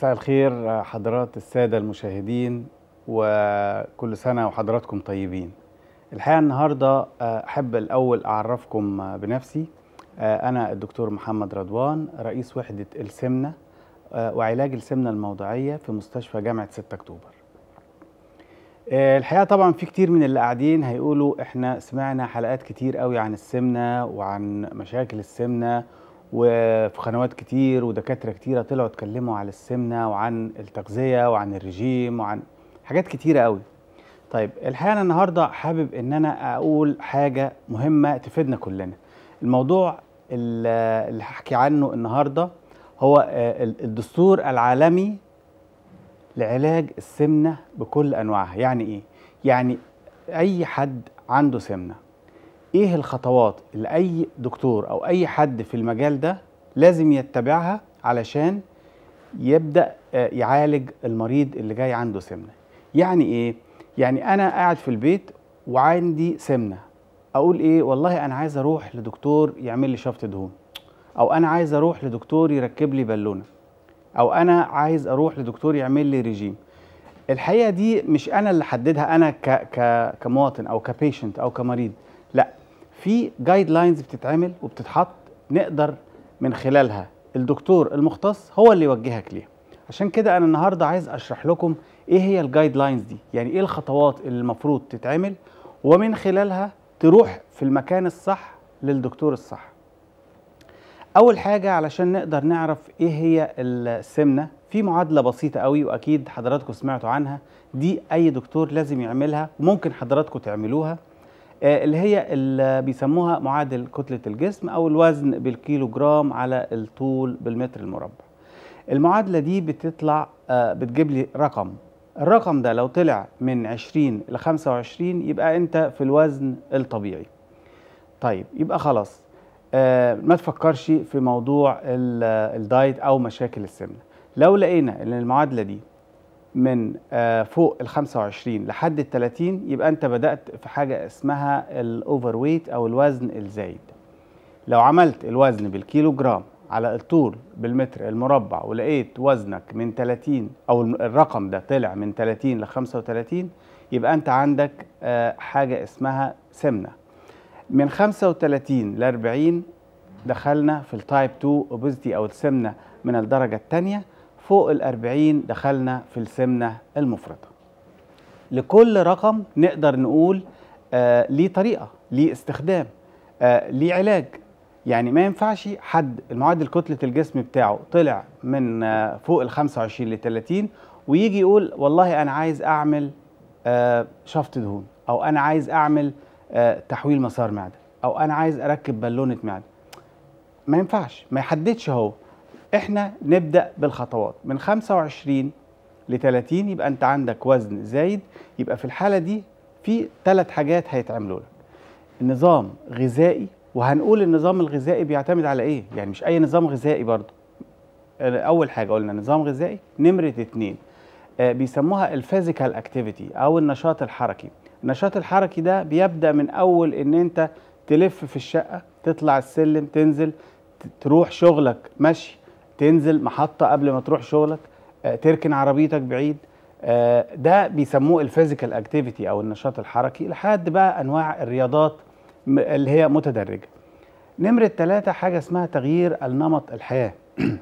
مساء الخير حضرات السادة المشاهدين وكل سنة وحضراتكم طيبين الحقيقة النهاردة أحب الأول أعرفكم بنفسي أنا الدكتور محمد رضوان رئيس وحدة السمنة وعلاج السمنة الموضعية في مستشفى جامعة 6 أكتوبر الحقيقة طبعا في كتير من اللي قاعدين هيقولوا احنا سمعنا حلقات كتير قوي عن السمنة وعن مشاكل السمنة وفي قنوات كتير ودكاترة كتيرة طلعوا اتكلموا على السمنة وعن التغذية وعن الرجيم وعن حاجات كتيرة قوي طيب الحقيقة أنا النهاردة حابب إن أنا أقول حاجة مهمة تفيدنا كلنا الموضوع اللي هحكي عنه النهاردة هو الدستور العالمي لعلاج السمنة بكل أنواعها يعني إيه؟ يعني أي حد عنده سمنة ايه الخطوات اللي اي دكتور او اي حد في المجال ده لازم يتبعها علشان يبدا يعالج المريض اللي جاي عنده سمنه يعني ايه يعني انا قاعد في البيت وعندي سمنه اقول ايه والله انا عايز اروح لدكتور يعمل لي شفط دهون او انا عايز اروح لدكتور يركب لي بالونه او انا عايز اروح لدكتور يعمل لي ريجيم الحقيقه دي مش انا اللي حددها انا ك ك كمواطن او كبيشنت او كمريض لا في جايد لاينز بتتعمل وبتتحط نقدر من خلالها الدكتور المختص هو اللي يوجهك ليها عشان كده انا النهارده عايز اشرح لكم ايه هي الجايد لاينز دي يعني ايه الخطوات اللي المفروض تتعمل ومن خلالها تروح في المكان الصح للدكتور الصح اول حاجه علشان نقدر نعرف ايه هي السمنه في معادله بسيطه قوي واكيد حضراتكم سمعتوا عنها دي اي دكتور لازم يعملها وممكن حضراتكم تعملوها اللي هي اللي بيسموها معادل كتلة الجسم أو الوزن بالكيلو جرام على الطول بالمتر المربع المعادلة دي بتطلع بتجيب لي رقم الرقم ده لو طلع من 20 ل 25 يبقى أنت في الوزن الطبيعي طيب يبقى خلاص ما تفكرش في موضوع الدايت أو مشاكل السمنة لو لقينا ان المعادلة دي من فوق ال 25 لحد ال 30 يبقى انت بدات في حاجه اسمها الاوفر ويت او الوزن الزايد. لو عملت الوزن بالكيلو جرام على الطول بالمتر المربع ولقيت وزنك من 30 او الرقم ده طلع من 30 ل 35 يبقى انت عندك حاجه اسمها سمنه. من 35 ل 40 دخلنا في التايب 2 اوبيزيتي او السمنه من الدرجه الثانيه فوق الأربعين دخلنا في السمنة المفرطة لكل رقم نقدر نقول آه ليه طريقة ليه استخدام آه ليه علاج يعني ما ينفعش حد المعدل كتلة الجسم بتاعه طلع من آه فوق ال 25 ل 30 ويجي يقول والله أنا عايز أعمل آه شفط دهون أو أنا عايز أعمل آه تحويل مسار معدة أو أنا عايز أركب بالونة معدة ما ينفعش ما يحددش هو احنا نبدا بالخطوات من 25 ل 30 يبقى انت عندك وزن زايد يبقى في الحاله دي في ثلاث حاجات هيتعملوا لك نظام غذائي وهنقول النظام الغذائي بيعتمد على ايه يعني مش اي نظام غذائي برضه اول حاجه قلنا نظام غذائي نمره اتنين آه بيسموها الفيزيكال اكتيفيتي او النشاط الحركي النشاط الحركي ده بيبدا من اول ان انت تلف في الشقه تطلع السلم تنزل تروح شغلك مشي تنزل محطة قبل ما تروح شغلك آه، تركن عربيتك بعيد آه، ده بيسموه الفيزيكال اكتيفيتي او النشاط الحركي لحد بقى انواع الرياضات م- اللي هي متدرجة نمرة ثلاثة حاجة اسمها تغيير النمط الحياة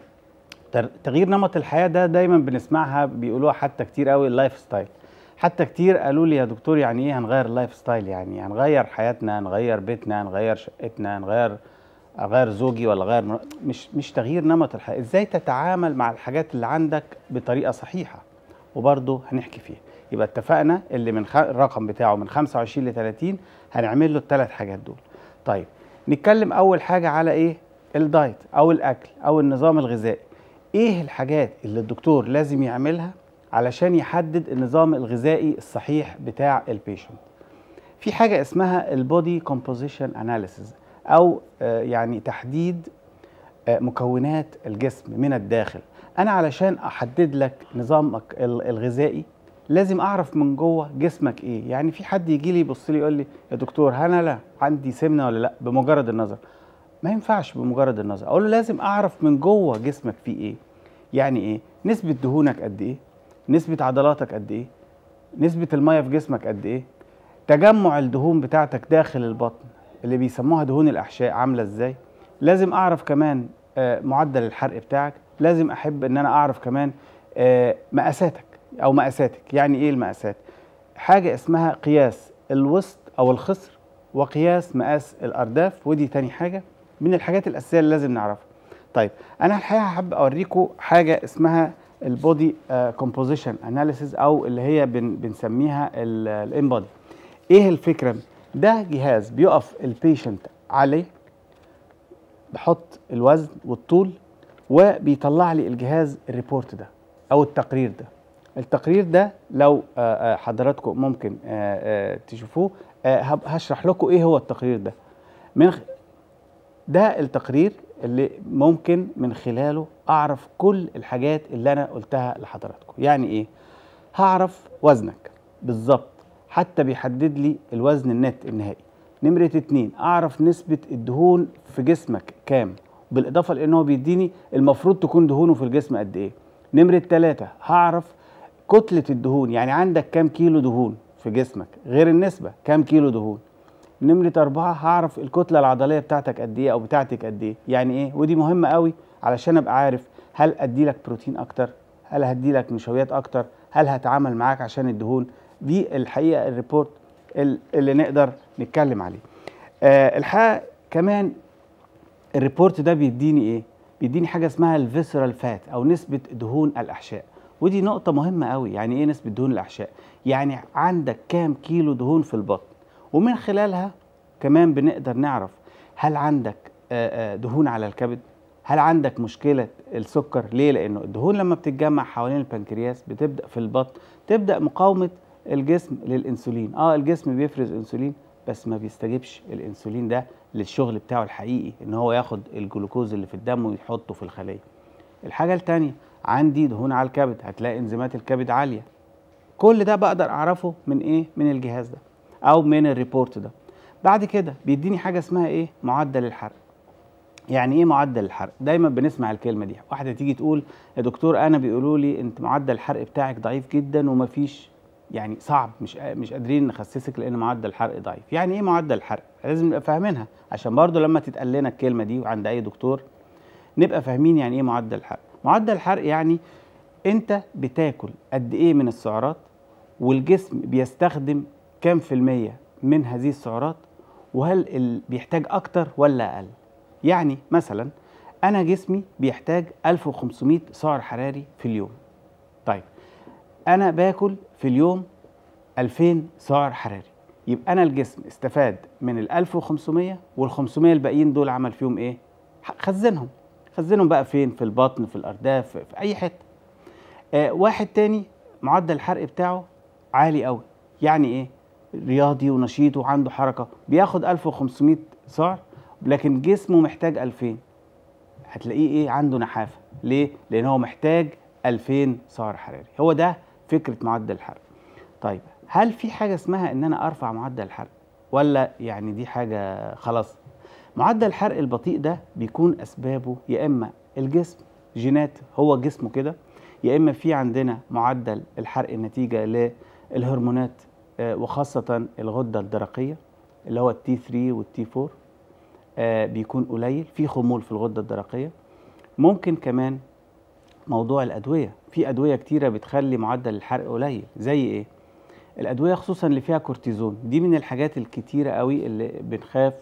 تر- تغيير نمط الحياة ده دايما بنسمعها بيقولوها حتى كتير قوي اللايف ستايل حتى كتير قالوا لي يا دكتور يعني ايه هنغير اللايف ستايل يعني هنغير حياتنا نغير بيتنا نغير شقتنا نغير اغير زوجي ولا اغير مر... مش مش تغيير نمط الحياه ازاي تتعامل مع الحاجات اللي عندك بطريقه صحيحه وبرضه هنحكي فيها يبقى اتفقنا اللي من خ... الرقم بتاعه من 25 ل 30 هنعمل له الثلاث حاجات دول طيب نتكلم اول حاجه على ايه الدايت او الاكل او النظام الغذائي ايه الحاجات اللي الدكتور لازم يعملها علشان يحدد النظام الغذائي الصحيح بتاع البيشنت في حاجه اسمها البودي كومبوزيشن اناليسيز او آه، يعني تحديد آه، مكونات الجسم من الداخل انا علشان احدد لك نظامك ال- الغذائي لازم اعرف من جوه جسمك ايه يعني في حد يجي لي يبص لي يقول لي يا دكتور انا لا عندي سمنه ولا لا بمجرد النظر ما ينفعش بمجرد النظر اقول له لازم اعرف من جوه جسمك فيه ايه يعني ايه نسبه دهونك قد ايه نسبه عضلاتك قد ايه نسبه الميه في جسمك قد ايه تجمع الدهون بتاعتك داخل البطن اللي بيسموها دهون الاحشاء عامله ازاي لازم اعرف كمان آه، معدل الحرق بتاعك لازم احب ان انا اعرف كمان آه، مقاساتك او مقاساتك يعني ايه المقاسات حاجه اسمها قياس الوسط او الخصر وقياس مقاس الارداف ودي تاني حاجه من الحاجات الاساسيه اللي لازم نعرفها طيب انا الحقيقه حابب اوريكم حاجه اسمها البودي كومبوزيشن اناليسيز او اللي هي بن بنسميها الانبودي ايه الفكره ده جهاز بيقف البيشنت عليه بحط الوزن والطول وبيطلع لي الجهاز الريبورت ده او التقرير ده التقرير ده لو آه، آه، حضراتكم ممكن آه، آه، تشوفوه آه، هب- هشرح لكم ايه هو التقرير ده من خ- ده التقرير اللي ممكن من خلاله اعرف كل الحاجات اللي انا قلتها لحضراتكم يعني ايه هعرف وزنك بالظبط حتى بيحدد لي الوزن النت النهائي نمرة اتنين اعرف نسبة الدهون في جسمك كام بالاضافة لان هو بيديني المفروض تكون دهونه في الجسم قد ايه نمرة تلاتة هعرف كتلة الدهون يعني عندك كام كيلو دهون في جسمك غير النسبة كام كيلو دهون نمرة أربعة هعرف الكتلة العضلية بتاعتك قد إيه أو بتاعتك قد إيه يعني إيه ودي مهمة قوي علشان أبقى عارف هل أدي لك بروتين أكتر هل هدي لك نشويات أكتر هل هتعامل معاك عشان الدهون دي الحقيقة الريبورت ال- اللي نقدر نتكلم عليه آه الحقيقة كمان الريبورت ده بيديني ايه بيديني حاجه اسمها الفيسرال فات او نسبه دهون الاحشاء ودي نقطه مهمه قوي يعني ايه نسبه دهون الاحشاء يعني عندك كام كيلو دهون في البطن ومن خلالها كمان بنقدر نعرف هل عندك آه، آه، دهون على الكبد هل عندك مشكله السكر ليه لانه الدهون لما بتتجمع حوالين البنكرياس بتبدا في البطن تبدا مقاومه الجسم للانسولين اه الجسم بيفرز انسولين بس ما بيستجيبش الانسولين ده للشغل بتاعه الحقيقي ان هو ياخد الجلوكوز اللي في الدم ويحطه في الخليه الحاجه التانية عندي دهون على الكبد هتلاقي انزيمات الكبد عاليه كل ده بقدر اعرفه من ايه من الجهاز ده او من الريبورت ده بعد كده بيديني حاجه اسمها ايه معدل الحرق يعني ايه معدل الحرق دايما بنسمع الكلمه دي واحده تيجي تقول يا دكتور انا بيقولوا لي انت معدل الحرق بتاعك ضعيف جدا ومفيش يعني صعب مش مش قادرين نخسسك لان معدل الحرق ضعيف يعني ايه معدل الحرق لازم نبقى فاهمينها عشان برضو لما تتقال لنا الكلمه دي عند اي دكتور نبقى فاهمين يعني ايه معدل الحرق معدل الحرق يعني انت بتاكل قد ايه من السعرات والجسم بيستخدم كام في المية من هذه السعرات وهل ال- بيحتاج اكتر ولا اقل يعني مثلا انا جسمي بيحتاج 1500 سعر حراري في اليوم طيب انا باكل في اليوم 2000 سعر حراري يبقى انا الجسم استفاد من ال 1500 وال 500 الباقيين دول عمل فيهم ايه ح- خزنهم خزنهم بقى فين في البطن في الارداف في في اي حته آه واحد تاني معدل الحرق بتاعه عالي قوي يعني ايه رياضي ونشيط وعنده حركه بياخد 1500 سعر لكن جسمه محتاج 2000 هتلاقيه ايه عنده نحافه ليه لان هو محتاج 2000 سعر حراري هو ده فكره معدل الحرق طيب هل في حاجه اسمها ان انا ارفع معدل الحرق ولا يعني دي حاجه خلاص معدل الحرق البطيء ده بيكون اسبابه يا اما الجسم جينات هو جسمه كده يا اما في عندنا معدل الحرق نتيجه للهرمونات آه، وخاصه الغده الدرقيه اللي هو التي 3 والتي 4 آه، بيكون قليل في خمول في الغده الدرقيه ممكن كمان موضوع الادويه في ادويه كتيره بتخلي معدل الحرق قليل زي ايه الادويه خصوصا اللي فيها كورتيزون دي من الحاجات الكتيره قوي اللي بنخاف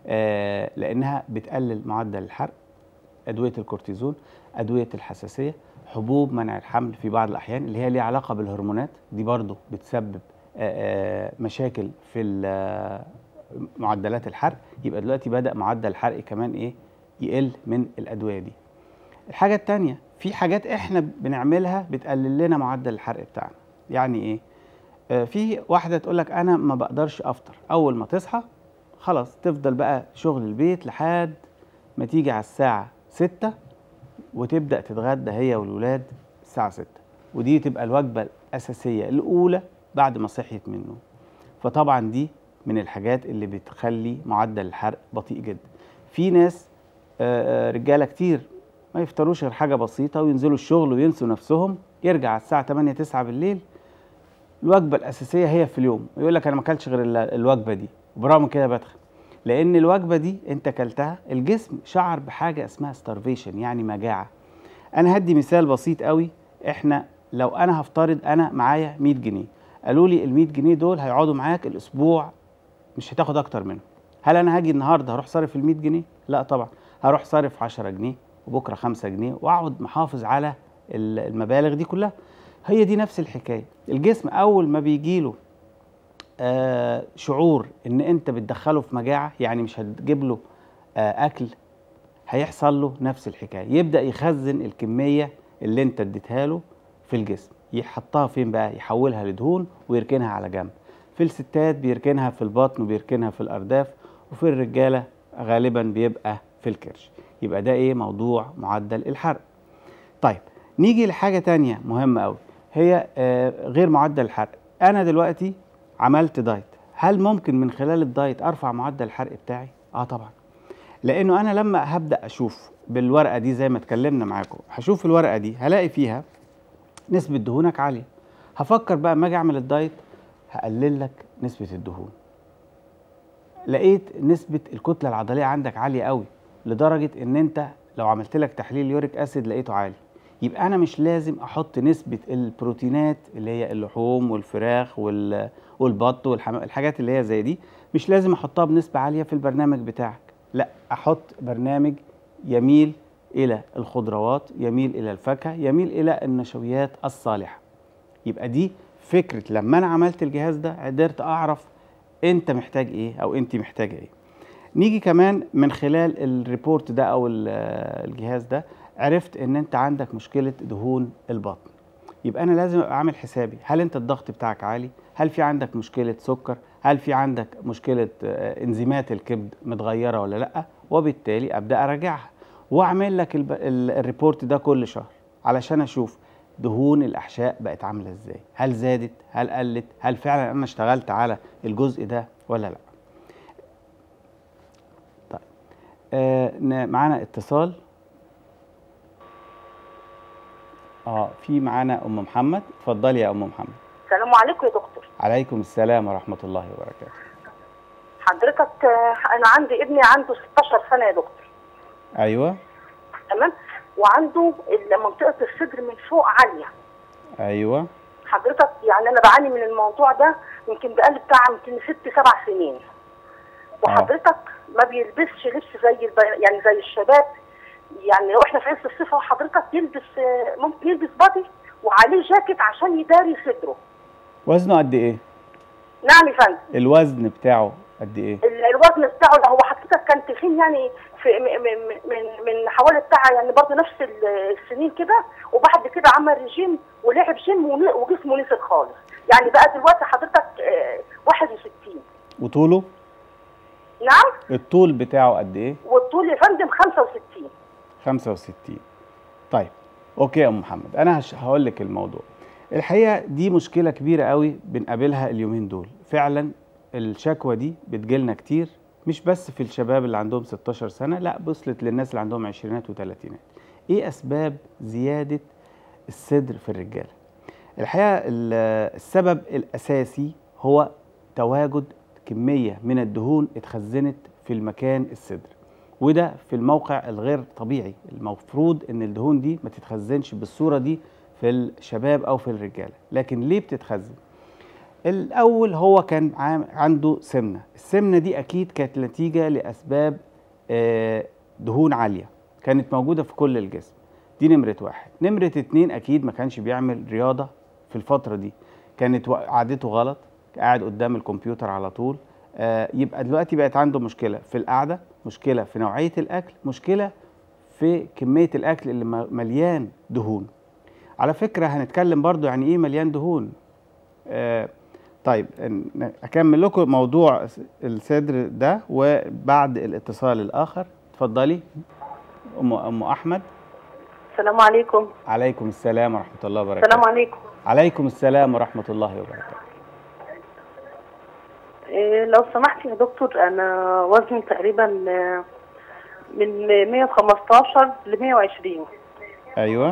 آه لانها بتقلل معدل الحرق ادويه الكورتيزون ادويه الحساسيه حبوب منع الحمل في بعض الاحيان اللي هي ليها علاقه بالهرمونات دي برضو بتسبب آه آه مشاكل في ال- معدلات الحرق يبقى دلوقتي بدا معدل الحرق كمان ايه يقل من الادويه دي الحاجه التانية في حاجات احنا بنعملها بتقلل لنا معدل الحرق بتاعنا يعني ايه آه، في واحده تقول لك انا ما بقدرش افطر اول ما تصحى خلاص تفضل بقى شغل البيت لحد ما تيجي على الساعه 6 وتبدا تتغدى هي والولاد الساعه 6 ودي تبقى الوجبه الاساسيه الاولى بعد ما صحيت من النوم فطبعا دي من الحاجات اللي بتخلي معدل الحرق بطيء جدا في ناس آه، آه، رجاله كتير ما يفطروش غير حاجه بسيطه وينزلوا الشغل وينسوا نفسهم يرجع على الساعه 8 9 بالليل الوجبه الاساسيه هي في اليوم يقول لك انا ما اكلتش غير ال- الوجبه دي وبرغم كده بدخن لان الوجبه دي انت اكلتها الجسم شعر بحاجه اسمها ستارفيشن يعني مجاعه انا هدي مثال بسيط قوي احنا لو انا هفترض انا معايا 100 جنيه قالوا لي ال 100 جنيه دول هيقعدوا معاك الاسبوع مش هتاخد اكتر منهم هل انا هاجي النهارده هروح صارف ال 100 جنيه لا طبعا هروح صارف 10 جنيه وبكره 5 جنيه واقعد محافظ على ال- المبالغ دي كلها هي دي نفس الحكايه الجسم اول ما بيجي له آه شعور ان انت بتدخله في مجاعه يعني مش هتجيب له آه اكل هيحصل له نفس الحكايه يبدا يخزن الكميه اللي انت اديتها له في الجسم يحطها فين بقى يحولها لدهون ويركنها على جنب في الستات بيركنها في البطن وبيركنها في الارداف وفي الرجاله غالبا بيبقى في الكرش يبقى ده ايه موضوع معدل الحرق طيب نيجي لحاجه تانية مهمه قوي هي آه غير معدل الحرق انا دلوقتي عملت دايت هل ممكن من خلال الدايت ارفع معدل الحرق بتاعي اه طبعا لانه انا لما هبدا اشوف بالورقه دي زي ما اتكلمنا معاكم هشوف الورقه دي هلاقي فيها نسبه دهونك عاليه هفكر بقى اما اجي اعمل الدايت هقلل لك نسبه الدهون لقيت نسبه الكتله العضليه عندك عاليه قوي لدرجه ان انت لو عملت لك تحليل يوريك اسيد لقيته عالي يبقى انا مش لازم احط نسبه البروتينات اللي هي اللحوم والفراخ وال والبط والحمام الحاجات اللي هي زي دي مش لازم احطها بنسبه عاليه في البرنامج بتاعك لا احط برنامج يميل الى الخضروات يميل الى الفاكهه يميل الى النشويات الصالحه يبقى دي فكره لما انا عملت الجهاز ده قدرت اعرف انت محتاج ايه او انت محتاجه ايه نيجي كمان من خلال الريبورت ده او ال- الجهاز ده عرفت ان انت عندك مشكله دهون البطن يبقى انا لازم ابقى عامل حسابي هل انت الضغط بتاعك عالي هل في عندك مشكله سكر هل في عندك مشكله آه، انزيمات الكبد متغيره ولا لا وبالتالي ابدا اراجعها واعمل لك الب- ال- الريبورت ده كل شهر علشان اشوف دهون الاحشاء بقت عامله ازاي هل زادت هل قلت هل فعلا انا اشتغلت على الجزء ده ولا لا طيب آه ن- معانا اتصال اه في معانا ام محمد اتفضلي يا ام محمد السلام عليكم يا دكتور عليكم السلام ورحمه الله وبركاته حضرتك آه، انا عندي ابني عنده 16 سنه يا دكتور ايوه تمام وعنده ال- منطقه الصدر من فوق عاليه ايوه حضرتك يعني انا بعاني من الموضوع ده يمكن بقالي بتاع يمكن ست سبع سنين وحضرتك ما بيلبسش لبس زي الب... يعني زي الشباب يعني لو احنا في عز الصيف حضرتك يلبس آه، ممكن يلبس بادي وعليه جاكيت عشان يداري صدره وزنه قد ايه نعم يا فندم الوزن بتاعه قد ايه ال- الوزن بتاعه ده هو حضرتك كان تخين يعني في م- م- م- من من حوالي بتاع يعني برضه نفس ال- السنين كده وبعد كده عمل رجيم ولعب جيم ون- وجسمه نزل خالص يعني بقى دلوقتي حضرتك آه، 61 وطوله نعم الطول بتاعه قد ايه والطول يا فندم 65 65 طيب اوكي يا ام محمد انا هش- هقول لك الموضوع الحقيقه دي مشكله كبيره قوي بنقابلها اليومين دول فعلا الشكوى دي بتجيلنا كتير مش بس في الشباب اللي عندهم 16 سنه لا وصلت للناس اللي عندهم عشرينات وثلاثينات ايه اسباب زياده الصدر في الرجاله الحقيقه ال- السبب الاساسي هو تواجد كميه من الدهون اتخزنت في المكان الصدر وده في الموقع الغير طبيعي المفروض ان الدهون دي ما تتخزنش بالصوره دي في الشباب او في الرجاله لكن ليه بتتخزن الاول هو كان عام- عنده سمنه السمنه دي اكيد كانت نتيجه لاسباب آه، دهون عاليه كانت موجوده في كل الجسم دي نمره واحد نمره اتنين اكيد ما كانش بيعمل رياضه في الفتره دي كانت و- عادته غلط قاعد قدام الكمبيوتر على طول آه، يبقى دلوقتي بقت عنده مشكله في القعده مشكله في نوعيه الاكل مشكله في كميه الاكل اللي م- مليان دهون على فكره هنتكلم برضو يعني ايه مليان دهون آه طيب ن- اكمل لكم موضوع س- الصدر ده وبعد الاتصال الاخر اتفضلي ام ام احمد السلام عليكم عليكم السلام ورحمه الله وبركاته السلام عليكم عليكم السلام ورحمه الله وبركاته إيه لو سمحت يا دكتور انا وزني تقريبا آه، من 115 ل 120 ايوه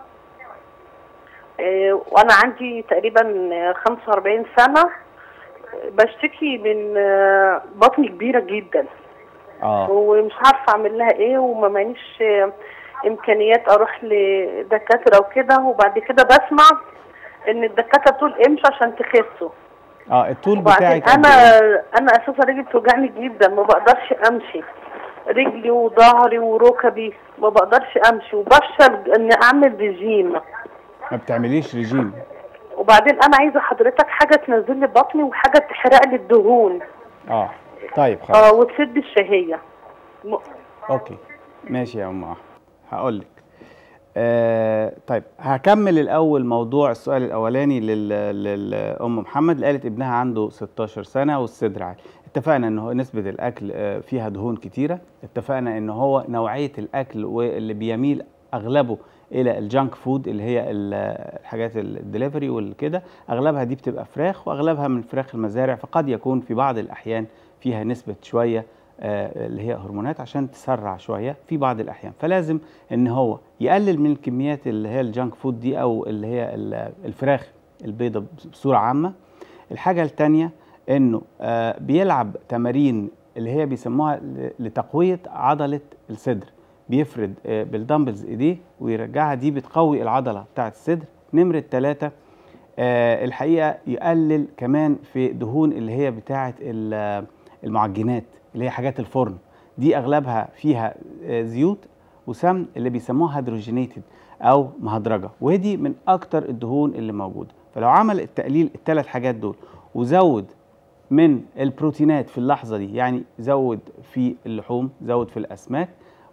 آه، وانا عندي تقريبا آه، 45 سنه آه، بشتكي من آه، بطني كبيره جدا اه ومش عارفه اعمل لها ايه وما مانيش آه، امكانيات اروح لدكاتره وكده وبعد كده بسمع ان الدكاتره بتقول امشي عشان تخسوا اه الطول وبعدين بتاعك قد انا إيه؟ انا اساسا رجلي بتوجعني جدا ما بقدرش امشي رجلي وظهري وركبي ما بقدرش امشي وبفشل ان اعمل رجيم ما بتعمليش رجيم وبعدين انا عايزه حضرتك حاجه تنزل لي بطني وحاجه تحرق لي الدهون اه طيب خلاص اه وتسد الشهيه م- اوكي ماشي يا ام احمد هقول لك آه طيب هكمل الاول موضوع السؤال الاولاني لل- للام محمد اللي قالت ابنها عنده 16 سنه والصدر عالي اتفقنا ان هو نسبه الاكل آه، فيها دهون كتيره اتفقنا ان هو نوعيه الاكل واللي بيميل اغلبه الى الجانك فود اللي هي ال- الحاجات الدليفري والكده اغلبها دي بتبقى فراخ واغلبها من فراخ المزارع فقد يكون في بعض الاحيان فيها نسبه شويه آه، اللي هي هرمونات عشان تسرع شويه في بعض الاحيان فلازم ان هو يقلل من الكميات اللي هي الجانك فود دي او اللي هي ال- الفراخ البيضة بصوره عامه الحاجه الثانيه انه آه، بيلعب تمارين اللي هي بيسموها ل- لتقويه عضله الصدر بيفرد آه، بالدمبلز ايديه ويرجعها دي بتقوي العضله بتاعه الصدر نمره ثلاثة آه، الحقيقه يقلل كمان في دهون اللي هي بتاعه ال- المعجنات اللي هي حاجات الفرن دي اغلبها فيها آه، زيوت وسمن اللي بيسموها هيدروجينيتد او مهدرجه ودي من اكتر الدهون اللي موجوده فلو عمل التقليل الثلاث حاجات دول وزود من البروتينات في اللحظه دي يعني زود في اللحوم زود في الاسماك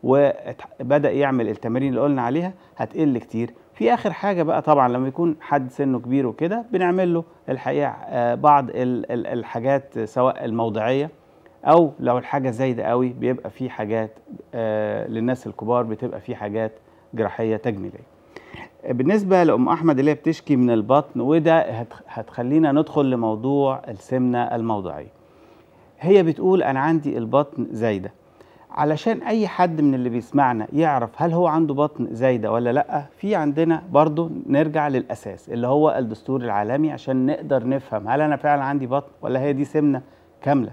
وبدا يعمل التمارين اللي قلنا عليها هتقل كتير في اخر حاجه بقى طبعا لما يكون حد سنه كبير وكده بنعمل له الحقيقه آه، بعض ال- ال- الحاجات سواء الموضعيه او لو الحاجه زايده قوي بيبقى في حاجات آه، للناس الكبار بتبقى في حاجات جراحيه تجميليه بالنسبه لام احمد اللي هي بتشكي من البطن وده هت- هتخلينا ندخل لموضوع السمنه الموضعيه هي بتقول انا عندي البطن زايده علشان اي حد من اللي بيسمعنا يعرف هل هو عنده بطن زايده ولا لا في عندنا برضو نرجع للاساس اللي هو الدستور العالمي عشان نقدر نفهم هل انا فعلا عندي بطن ولا هي دي سمنه كامله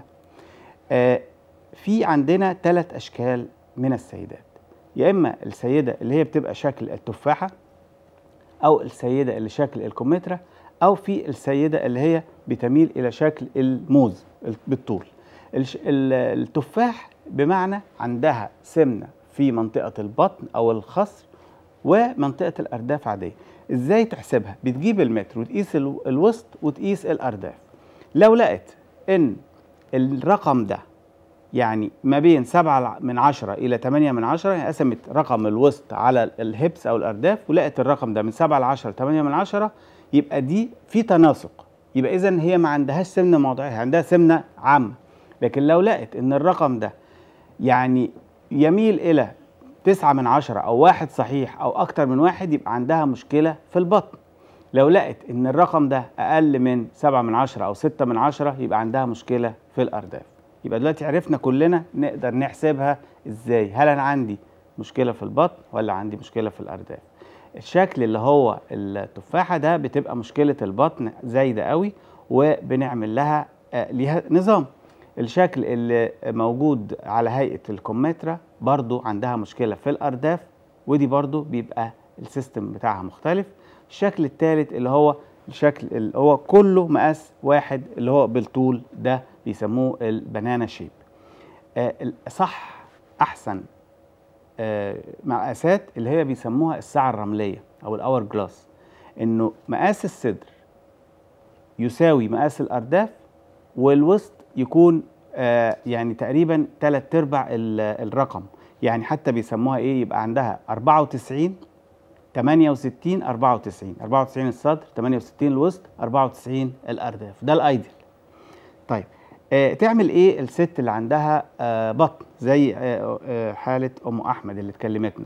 آه في عندنا ثلاث اشكال من السيدات يا اما السيده اللي هي بتبقى شكل التفاحه او السيده اللي شكل الكمثرى او في السيده اللي هي بتميل الى شكل الموز بالطول الش- ال- التفاح بمعنى عندها سمنه في منطقه البطن او الخصر ومنطقه الارداف عاديه ازاي تحسبها بتجيب المتر وتقيس ال- الوسط وتقيس الارداف لو لقت ان الرقم ده يعني ما بين 7 من 10 الى 8 من 10 يعني قسمت رقم الوسط على الهبس او الارداف ولقت الرقم ده من 7 ل 10 ل 8 من 10 يبقى دي في تناسق يبقى اذا هي ما عندهاش سمنه موضعيه عندها سمنه عامه لكن لو لقت ان الرقم ده يعني يميل الى 9 من 10 او واحد صحيح او اكتر من واحد يبقى عندها مشكله في البطن لو لقت ان الرقم ده اقل من 7 من 10 او 6 من 10 يبقى عندها مشكله في الارداف يبقى دلوقتي عرفنا كلنا نقدر نحسبها ازاي هل انا عندي مشكله في البطن ولا عندي مشكله في الارداف الشكل اللي هو التفاحه ده بتبقى مشكله البطن زايده قوي وبنعمل لها آه، ليها نظام الشكل اللي موجود على هيئه الكمثرى برضو عندها مشكله في الارداف ودي برضو بيبقى السيستم بتاعها مختلف الشكل الثالث اللي هو الشكل اللي هو كله مقاس واحد اللي هو بالطول ده بيسموه البنانا شيب آه صح احسن آه مقاسات اللي هي بيسموها الساعه الرمليه او الاور جلاس انه مقاس الصدر يساوي مقاس الارداف والوسط يكون آه يعني تقريبا ثلاث ارباع ال- الرقم يعني حتى بيسموها ايه يبقى عندها 94 68 94 94 الصدر 68 الوسط 94 الارداف ده الايدل طيب آه تعمل ايه الست اللي عندها آه بطن زي آه آه حاله ام احمد اللي اتكلمتنا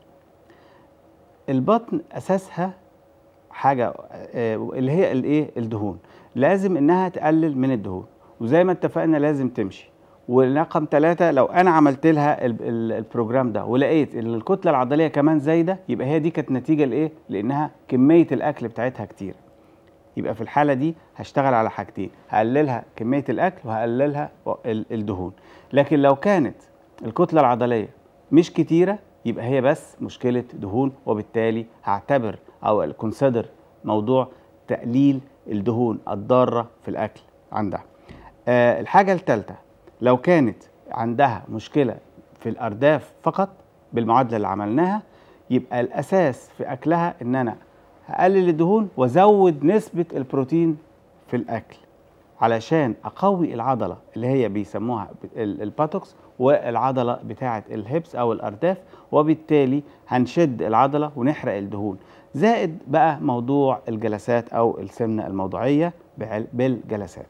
البطن اساسها حاجه آه اللي هي الايه الدهون لازم انها تقلل من الدهون وزي ما اتفقنا لازم تمشي ورقم ثلاثة لو انا عملت لها ال- ال- البروجرام ده ولقيت ان الكتله العضليه كمان زايده يبقى هي دي كانت نتيجه لايه لانها كميه الاكل بتاعتها كتير يبقى في الحاله دي هشتغل على حاجتين هقللها كميه الاكل وهقللها ال- الدهون لكن لو كانت الكتله العضليه مش كتيره يبقى هي بس مشكله دهون وبالتالي هعتبر او الكونسيدر موضوع تقليل الدهون الضاره في الاكل عندها آه الحاجه الثالثه لو كانت عندها مشكله في الارداف فقط بالمعادله اللي عملناها يبقى الاساس في اكلها ان انا هقلل الدهون وازود نسبه البروتين في الاكل علشان اقوي العضله اللي هي بيسموها ال- الباتوكس والعضله بتاعه الهبس او الارداف وبالتالي هنشد العضله ونحرق الدهون زائد بقى موضوع الجلسات او السمنه الموضعيه بعل- بالجلسات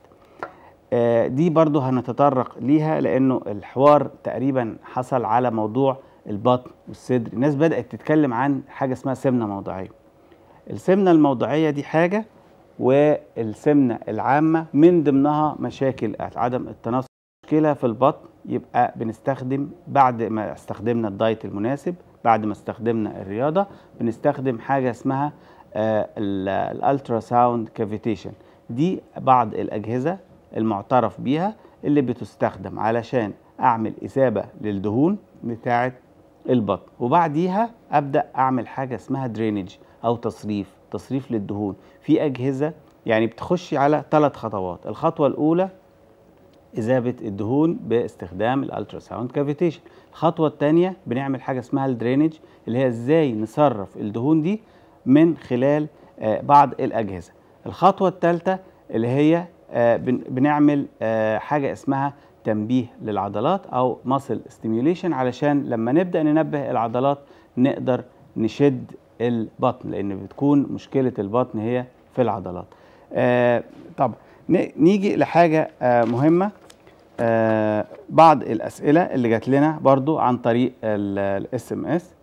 آه، دي برضو هنتطرق ليها لانه الحوار تقريبا حصل على موضوع البطن والصدر الناس بدات تتكلم عن حاجه اسمها سمنه موضعيه السمنه الموضعيه دي حاجه والسمنه العامه من ضمنها مشاكل عدم التناسق مشكله في البطن يبقى بنستخدم بعد ما استخدمنا الدايت المناسب بعد ما استخدمنا الرياضه بنستخدم حاجه اسمها الالترا ساوند كافيتيشن دي بعض الاجهزه المعترف بيها اللي بتستخدم علشان اعمل اثابه للدهون بتاعه البطن وبعديها ابدا اعمل حاجه اسمها درينج او تصريف تصريف للدهون في اجهزه يعني بتخشي على ثلاث خطوات الخطوه الاولى إذابة الدهون باستخدام الالترا ساوند كافيتيشن الخطوة الثانية بنعمل حاجة اسمها الدرينج اللي هي ازاي نصرف الدهون دي من خلال آه، بعض الأجهزة الخطوة الثالثة اللي هي آه، بن- بنعمل آه، حاجة اسمها تنبيه للعضلات أو ماسل ستيميوليشن علشان لما نبدأ ننبه العضلات نقدر نشد البطن لأن بتكون مشكلة البطن هي في العضلات آه، طب ن- نيجي لحاجة آه، مهمة آه، بعض الأسئلة اللي جات لنا برضو عن طريق الاس ام اس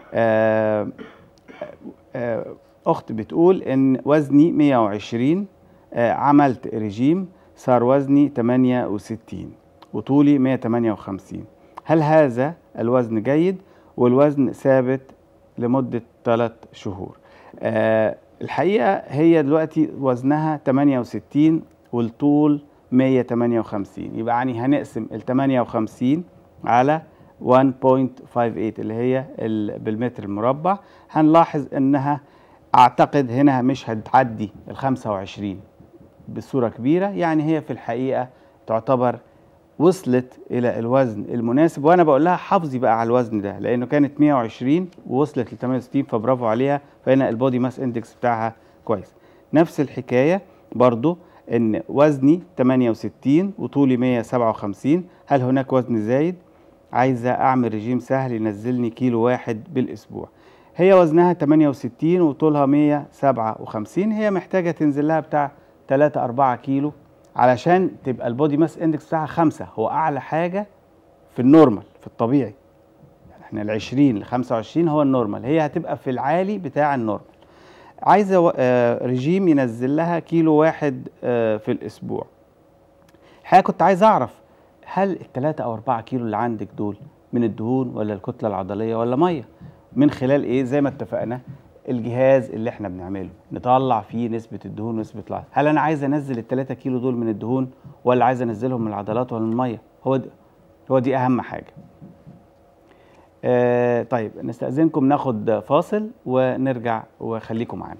أخت بتقول إن وزني 120 آه، عملت ريجيم صار وزني 68 وطولي 158 هل هذا الوزن جيد والوزن ثابت لمدة ثلاث شهور آه، الحقيقة هي دلوقتي وزنها 68 والطول 158 يبقى يعني هنقسم ال 58 على 1.58 اللي هي ال- بالمتر المربع هنلاحظ انها اعتقد هنا مش هتعدي ال 25 بصورة كبيرة يعني هي في الحقيقة تعتبر وصلت الى الوزن المناسب وانا بقول لها حافظي بقى على الوزن ده لانه كانت 120 ووصلت ل 68 فبرافو عليها فهنا البودي ماس اندكس بتاعها كويس نفس الحكايه برضو ان وزني 68 وطولي 157 هل هناك وزن زايد عايزه اعمل رجيم سهل ينزلني كيلو واحد بالاسبوع هي وزنها 68 وطولها 157 هي محتاجه تنزل لها بتاع 3 4 كيلو علشان تبقى البودي ماس اندكس بتاعها خمسة هو اعلى حاجه في النورمال في الطبيعي احنا ال 20 ل 25 هو النورمال هي هتبقى في العالي بتاع النورمال عايزه و- آه، رجيم ينزل لها كيلو واحد آه، في الاسبوع الحقيقه كنت عايز اعرف هل الثلاثة او أربعة كيلو اللي عندك دول من الدهون ولا الكتله العضليه ولا ميه من خلال ايه زي ما اتفقنا الجهاز اللي احنا بنعمله نطلع فيه نسبه الدهون ونسبه العضلات هل انا عايز انزل الثلاثة كيلو دول من الدهون ولا عايز انزلهم من العضلات ولا من الميه هو د... هو دي اهم حاجه آه طيب نستأذنكم ناخد فاصل ونرجع وخليكم معانا